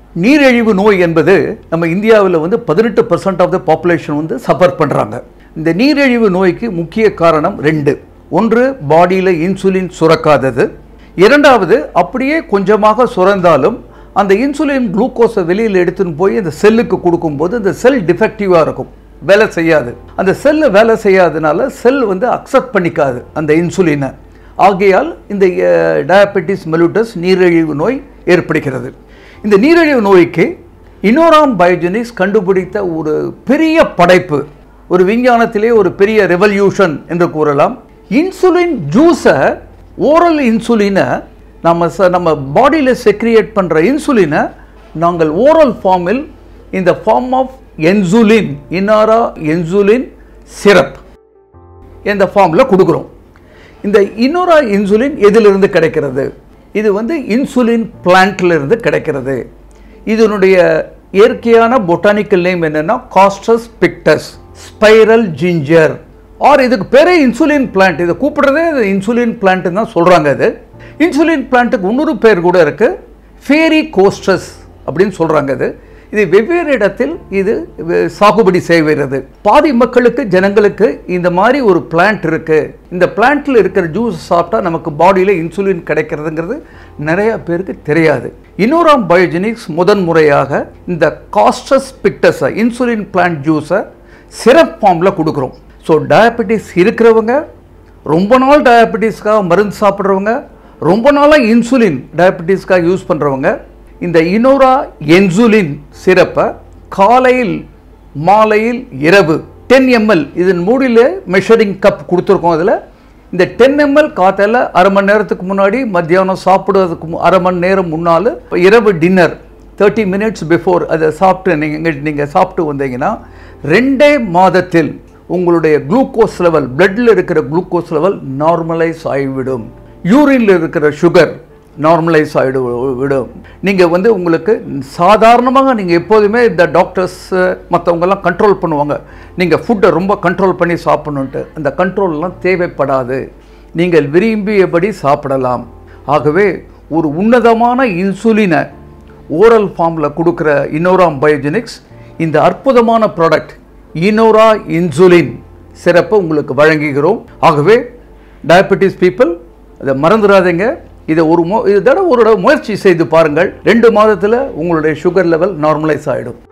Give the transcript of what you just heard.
நீரிழிவு நோய் என்பது நம்ம இந்தியாவில் வந்து பதினெட்டு பர்சன்ட் ஆஃப் த பாப்புலேஷன் வந்து சஃபர் பண்ணுறாங்க இந்த நீரிழிவு நோய்க்கு முக்கிய காரணம் ரெண்டு ஒன்று பாடியில் இன்சுலின் சுரக்காதது இரண்டாவது அப்படியே கொஞ்சமாக சுரந்தாலும் அந்த இன்சுலின் குளுக்கோஸை வெளியில் எடுத்துன்னு போய் அந்த செல்லுக்கு கொடுக்கும்போது அந்த செல் டிஃபெக்டிவாக இருக்கும் வேலை செய்யாது அந்த செல்லு வேலை செய்யாதனால செல் வந்து அக்செப்ட் பண்ணிக்காது அந்த இன்சுலினை ஆகையால் இந்த டயபெட்டிஸ் மெலுட்டஸ் நீரிழிவு நோய் ஏற்படுகிறது இந்த நீரிழிவு நோய்க்கு இனோராம் பயோஜெனிக்ஸ் கண்டுபிடித்த ஒரு பெரிய படைப்பு ஒரு விஞ்ஞானத்திலே ஒரு பெரிய ரெவல்யூஷன் என்று கூறலாம் இன்சுலின் ஜூஸை ஓரல் இன்சுலினை நம்ம ச நம்ம பாடியில் செக்ரியேட் பண்ணுற இன்சுலினை நாங்கள் ஓரல் ஃபார்மில் இந்த ஃபார்ம் ஆஃப் என்சுலின் இனாரா என்சுலின் சிரப் இந்த ஃபார்மில் கொடுக்குறோம் இந்த இன்னொரு இன்சுலின் எதிலிருந்து கிடைக்கிறது இது வந்து இன்சுலின் பிளான்ட்ல இருந்து கிடைக்கிறது இதனுடைய இயற்கையான பொட்டானிக்கல் நேம் என்னன்னா Costus pictus spiral ginger or இதுக்கு பேரே இன்சுலின் பிளான்ட் இதை கூப்பிடுறதே இது இன்சுலின் பிளான்ட் தான் சொல்றாங்க இது இன்சுலின் பிளான்ட்டுக்கு இன்னொரு பேர் கூட இருக்கு ஃபேரி கோஸ்டஸ் அப்படின்னு சொல்றாங்க இது இது வெவ்வேறு இடத்தில் இது வெ- சாகுபடி செய்கிறது பாதி மக்களுக்கு ஜனங்களுக்கு இந்த மாதிரி ஒரு பிளான்ட் இருக்கு இந்த பிளான்ட்ல இருக்கிற ஜூஸ் சாப்பிட்டா நமக்கு பாடியில் இன்சுலின் கிடைக்கிறதுங்கிறது நிறைய பேருக்கு தெரியாது இன்னொராம் பயோஜெனிக்ஸ் முதன் முறையாக இந்த காஸ்டஸ் பிக்டஸை இன்சுலின் பிளான்ட் ஜூஸை சிரப் ஃபார்மில் கொடுக்குறோம் ஸோ டயபெட்டிஸ் இருக்கிறவங்க ரொம்ப நாள் டயபெட்டிஸ்க்காக மருந்து சாப்பிட்றவங்க ரொம்ப நாளாக இன்சுலின் டயபெட்டிஸ்க்காக யூஸ் பண்ணுறவங்க இந்த இனோரா என்சுலின் சிரப்பை காலையில் மாலையில் இரவு டென் எம்எல் இதன் மூடியில் மெஷரிங் கப் கொடுத்துருக்கோம் அதில் இந்த டென் எம்எல் காத்தால அரை மணி நேரத்துக்கு முன்னாடி மத்தியானம் சாப்பிடுறதுக்கு மு- அரை மணி நேரம் முன்னால் இரவு டின்னர் தேர்ட்டி மினிட்ஸ் பிஃபோர் அதை சாப்பிட்டு நீங்கள் நீங்கள் சாப்பிட்டு வந்தீங்கன்னா ரெண்டே மாதத்தில் உங்களுடைய குளுக்கோஸ் லெவல் பிளட்டில் இருக்கிற குளுக்கோஸ் லெவல் நார்மலைஸ் ஆகிவிடும் யூரின்ல இருக்கிற சுகர் நார்மலைஸ் ஆகிடு விடும் நீங்கள் வந்து உங்களுக்கு சாதாரணமாக நீங்கள் எப்போதுமே இந்த டாக்டர்ஸ் மற்றவங்கெல்லாம் கண்ட்ரோல் பண்ணுவாங்க நீங்கள் ஃபுட்டை ரொம்ப கண்ட்ரோல் பண்ணி சாப்பிடணுன்ட்டு அந்த கண்ட்ரோல்லாம் தேவைப்படாது நீங்கள் விரும்பியபடி சாப்பிடலாம் ஆகவே ஒரு உன்னதமான இன்சுலினை ஓரல் ஃபார்மில் கொடுக்குற இனோராம் பயோஜெனிக்ஸ் இந்த அற்புதமான ப்ராடக்ட் இனோரா இன்சுலின் சிறப்பை உங்களுக்கு வழங்குகிறோம் ஆகவே டயபெட்டிஸ் பீப்புள் அதை மறந்துடாதீங்க இதை ஒரு மோ இது தடவை ஒரு தடவை முயற்சி செய்து பாருங்கள் ரெண்டு மாதத்தில் உங்களுடைய சுகர் லெவல் நார்மலைஸ் ஆகிடும்